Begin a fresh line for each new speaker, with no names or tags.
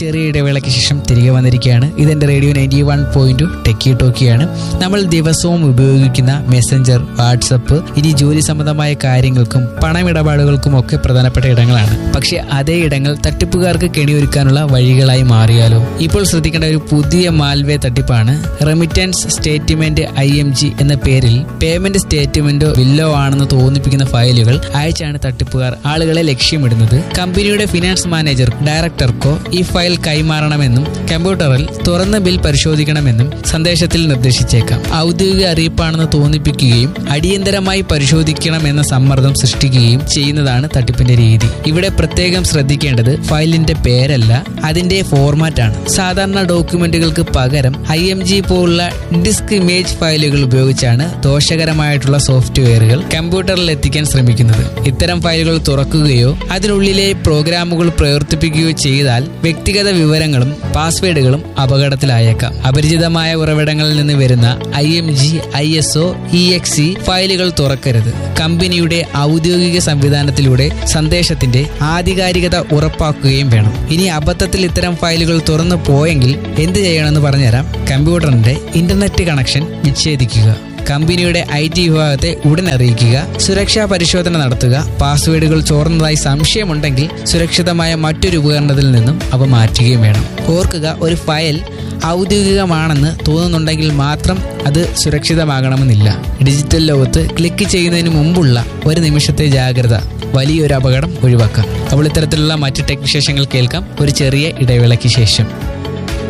ചെറിയ ഇടവേളയ്ക്ക് ശേഷം തിരികെ വന്നിരിക്കുകയാണ് ഇതെന്റെ radio ninety one point techie ടോക്കിയാണ് നമ്മൾ ദിവസവും ഉപയോഗിക്കുന്ന മെസ്സഞ്ചർ വാട്സപ്പ് ഇനി ജോലി സംബന്ധമായ കാര്യങ്ങൾക്കും പണമിടപാടുകൾക്കും ഒക്കെ പ്രധാനപ്പെട്ട ഇടങ്ങളാണ് പക്ഷെ അതേ ഇടങ്ങൾ തട്ടിപ്പുകാർക്ക് കെണിയൊരുക്കാനുള്ള വഴികളായി മാറിയാലോ ഇപ്പോൾ ശ്രദ്ധിക്കേണ്ട ഒരു പുതിയ മാൽവേ തട്ടിപ്പാണ് remittance statement I M G എന്ന പേരിൽ പേയ്മെന്റ് സ്റ്റേറ്റ്മെന്റോ ബില്ലോ ആണെന്ന് തോന്നിപ്പിക്കുന്ന ഫയലുകൾ അയച്ചാണ് തട്ടിപ്പുകാർ ആളുകളെ ലക്ഷ്യമിടുന്നത് കമ്പനിയുടെ ഫിനാൻസ് മാനേജർ ഡയറക്ടർക്കോ ഈ ഫയൽ കൈമാറണമെന്നും കമ്പ്യൂട്ടറിൽ തുറന്ന് ബിൽ പരിശോധിക്കണമെന്നും സന്ദേശത്തിൽ നിർദ്ദേശിച്ചേക്കാം ഔദ്യോഗിക അറിയിപ്പാണെന്ന് തോന്നിപ്പിക്കുകയും അടിയന്തരമായി പരിശോധിക്കണമെന്ന സമ്മർദ്ദം സൃഷ്ടിക്കുകയും ചെയ്യുന്നതാണ് തട്ടിപ്പിന്റെ രീതി ഇവിടെ പ്രത്യേകം ശ്രദ്ധിക്കേണ്ടത് ഫയലിന്റെ പേരല്ല അതിന്റെ ഫോർമാറ്റ് ആണ് സാധാരണ ഡോക്യുമെന്റുകൾക്ക് പകരം ഐ എം ജി പോലുള്ള ഡിസ്ക് ഇമേജ് ഫയലുകൾ ഉപയോഗിച്ചാണ് ദോഷകരമായിട്ടുള്ള സോഫ്റ്റ്വെയറുകൾ കമ്പ്യൂട്ടറിൽ എത്തിക്കാൻ ശ്രമിക്കുന്നത് ഇത്തരം ഫയലുകൾ തുറക്കുകയോ അതിനുള്ളിലെ പ്രോഗ്രാമുകൾ പ്രവർത്തിപ്പിക്കുകയോ ചെയ്താൽ വ്യക്തിഗത വിവരങ്ങളും പാസ്വേഡുകളും അപകടത്തിലായേക്കാം അപരിചിതമായ ഉറവിടങ്ങളിൽ നിന്ന് വരുന്ന I M G I S O E X ഫയലുകൾ തുറക്കരുത് കമ്പനിയുടെ ഔദ്യോഗിക സംവിധാനത്തിലൂടെ സന്ദേശത്തിന്റെ ആധികാരികത ഉറപ്പാക്കുകയും വേണം ഇനി അബദ്ധത്തിൽ ഇത്തരം ഫയലുകൾ തുറന്നു പോയെങ്കിൽ എന്ത് ചെയ്യണമെന്ന് പറഞ്ഞുതരാം കമ്പ്യൂട്ടറിന്റെ ഇന്റർനെറ്റ് കണക്ഷൻ വിച്ഛേദിക്കുക കമ്പനിയുടെ ഐ ടി വിഭാഗത്തെ ഉടൻ അറിയിക്കുക സുരക്ഷാ പരിശോധന നടത്തുക പാസ്വേഡുകൾ ചോർന്നതായി സംശയമുണ്ടെങ്കിൽ സുരക്ഷിതമായ മറ്റൊരു ഉപകരണത്തിൽ നിന്നും അവ മാറ്റുകയും വേണം ഓർക്കുക ഒരു ഫയൽ ഔദ്യോഗികമാണെന്ന് തോന്നുന്നുണ്ടെങ്കിൽ മാത്രം അത് സുരക്ഷിതമാകണമെന്നില്ല ഡിജിറ്റൽ ലോകത്ത് ക്ലിക്ക് ചെയ്യുന്നതിന് മുമ്പുള്ള ഒരു നിമിഷത്തെ ജാഗ്രത വലിയൊരു അപകടം ഒഴിവാക്കാം അപ്പോൾ ഇത്തരത്തിലുള്ള മറ്റ് ടെക് വിശേഷങ്ങൾ കേൾക്കാം ഒരു ചെറിയ ഇടവേളയ്ക്ക് ശേഷം